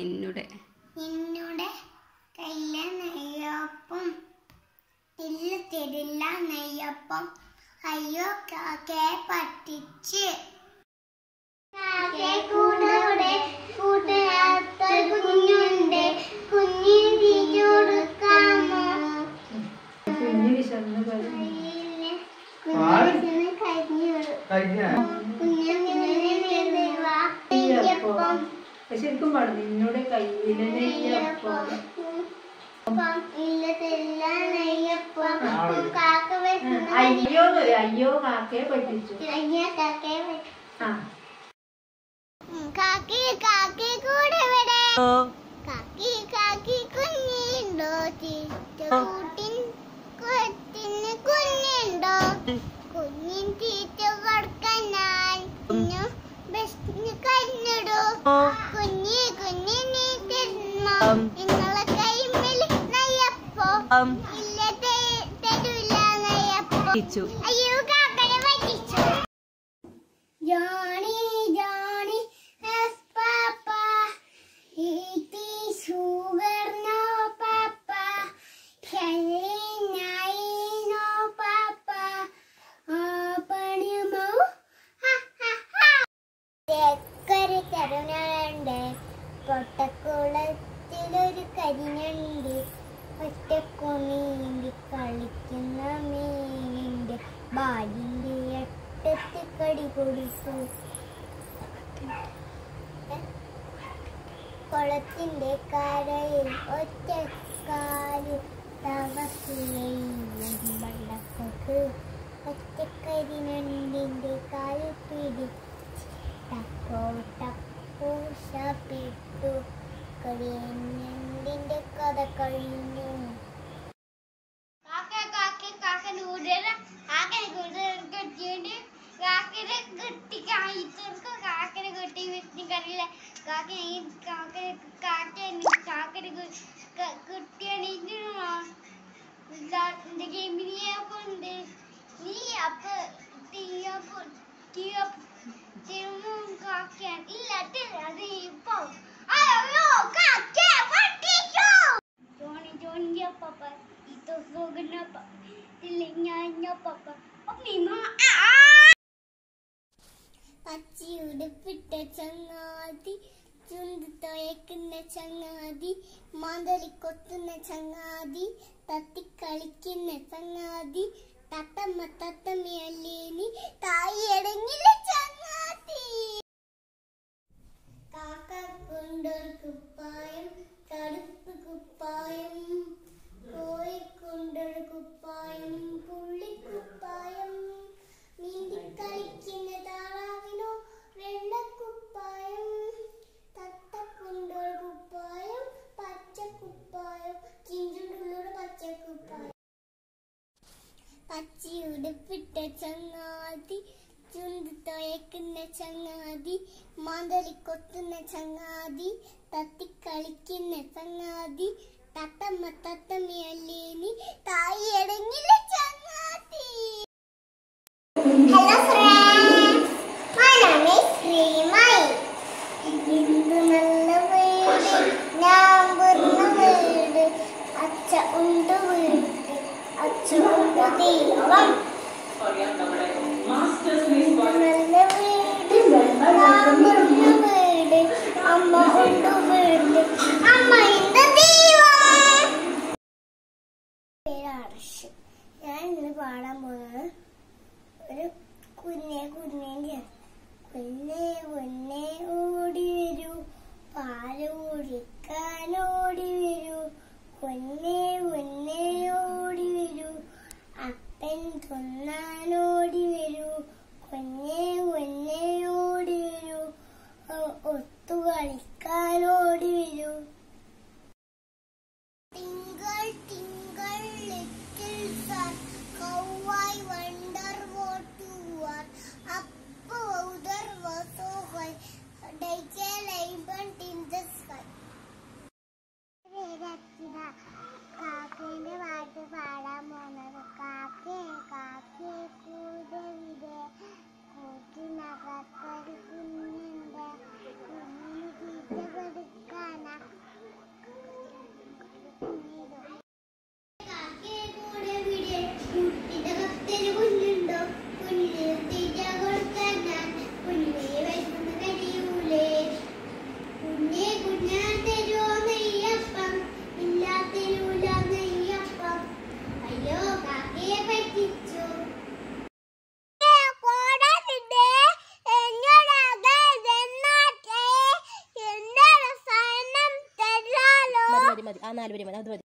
നിന്നുടെ നിന്നുടെ കയ്യിലെ നെയ്യപ്പം ഇല്ല തരില്ല നെയ്യപ്പം അയ്യോ കാക്കയെ പറ്റിച്ച് കൂടെ കൂട്ടുകാർത്തൊരു കുഞ്ഞുണ്ട് കുഞ്ഞിന് തീറ്റ കൊടുക്കാമോ കുഞ്ഞു വിശന്ന് കളി കയ്യിലെ കുഞ്ഞിന് കഞ്ഞി കുഞ്ഞിന് നെയ്യപ്പം ശരിക്കും പാടും നിന്നുടെ കയ്യിലെ നെയ്യപ്പം ഇല്ലത്തില്ല നെയ്യപ്പം കാക്ക വെക്കുന്ന അയ്യോ എന്ന് പറയും. അയ്യോ കാക്കയെ പറ്റിച്ചു അയ്യ കാക്കയെ വെച്ച് ആ കാക്കി കാക്കി കൂടെ ഇവിടെ കാക്കി കാക്കി കുഞ്ഞിണ്ടോ കൂട്ടിൻ കൊത്തിന് കുഞ്ഞുണ്ടോ കുഞ്ഞിൻ തീറ്റ കൊടുക്കാൻ ഞാൻ കുഞ്ഞു ബെസ്റ്റിന് കഞ്ഞിടൂ കുഞ്ഞി കുഞ്ഞി നീ തരുന്നോ നിങ്ങളെ കൈമേൽ നെയ്യപ്പോ ഇല്ല തെ- തരൂല നെയ്യപ്പോ അയ്യോ കാക്കനെ പറ്റിച്ചു Johnny, Johnny, yes, Papa. Eat sugar, no, Papa. Kelly, no, Papa. Open your mouth. Ha, ha, ha. തെക്കൊരു തരുണുണ്ട് പൊട്ടക്കുളത്തിലൊരു കരിഞ്ഞുണ്ട് ഒറ്റക്കുണീന്തി കളിക്കുന്ന മീനുണ്ട് ബാലിന്റെ എട്ടത്ത് കടി കൊടുത്തു കുളത്തിന്റെ കരയിൽ ഒറ്റക്കാല് തവസിലേക്ക് ഒറ്റക്കരിനണ്ടിന്റെ കാൽ പിടിച്ച് ടക്കോ ടക്കോ ശപിട്ടു കരിനണ്ടിന്റെ കഥ കഴിഞ്ഞു കാക്ക കാക്ക കാക്കൻ ഊടര കാക്കനെ കൂടുതൽ കെട്ടിയിട്ട് കാക്കനെ കെട്ടി കായിച്ചെടുക്കും കാക്കനെ കെട്ടി വെട്ടി കറിയില്ല കാക്കനെ ഈ കാക്കനെ കാക്കനെ കാക്കനെ കെട്ടിയാണെങ്കിൽ ഗെയിമിനെ കൊണ്ട് നീ അപ്പൊ തീയപ്പോ തീയപ്പോ തിരുമും കാക്കാൻ ഇല്ല അത് ഇപ്പൊ അയ്യോ കാക്ക പൊട്ടിച്ചു ജോണി ജോണിന്റെ പപ്പ ഇതോ സോഗന പപ്പ ഇല്ല പപ്പ അമ്മീമ പച്ചി ഉടുപ്പിട്ട ചങ്ങാതി ചുണ്ട് തുയക്കുന്ന ചങ്ങാതി മാന്തളി കൊത്തുന്ന ചങ്ങാതി തത്തിക്കളിക്കുന്ന ചങ്ങാതി തത്തമ്മ തത്തമ്മയല്ലേനി തായി അടങ്ങില്ല ചങ്ങാതി കാക്ക കൊണ്ടൊരു കുപ്പായം തടുപ്പ് കുപ്പായം കോഴി കൊണ്ടൊരു കുപ്പായം പുള്ളിക്കുപ്പായം നീന്തി കളിക്കുന്ന താറാവിനോ വെള്ളക്കുപ്പായം തത്ത കൊണ്ടൊരു കുപ്പായം പച്ചക്കുപ്പായം ചിഞ്ചുണ്ടുള്ളൊരു പച്ചക്കുപ്പായം പച്ചി ഉടുപ്പിട്ട ചങ്ങാതി ചുണ്ട് തുയക്കുന്ന ചങ്ങാതി മാന്തളി കൊത്തുന്ന ചങ്ങാതി തത്തിക്കളിക്കുന്ന ചങ്ങാതി തത്തമ്മ തത്തമ്മയല്ലേനി തായി അടങ്ങില്ല ചങ്ങാതി hello friends my name is Sreemayi ഇത് നല്ല വീട് ഞാൻ വരുന്ന വീട് അച്ഛ ഉണ്ട് വീട് അച്ഛ ഉണ്ട് ദൈവം നല്ല വീട് ഞാൻ വരുന്ന വീട് അമ്മ ഉണ്ട് വീട് അമ്മ ഉണ്ട് ദൈവം പേര് അർഷ് ഞാൻ ഇന്ന് പാടാൻ പോകുന്നത് ഒരു കുഞ്ഞെ കുഞ്ഞേൻ്റെ കുഞ്ഞെ കുഞ്ഞെ ഓടി വരൂ പാല് കുടിക്കാൻ ഓടി വരൂ കുഞ്ഞെ കുഞ്ഞെ ഓടി വരൂ അപ്പൻ തിന്നാൻ ഓടി വരൂ കുഞ്ഞെ കുഞ്ഞെ ഓടി വരൂ ഒ- ഒത്തു കളിക്കാൻ ഓടി വരൂ Tingle, tingle, little star, how I wonder what you are. Up over was so high, day മതി മതി മതി ആ നാല് വരി മതി അത് മതി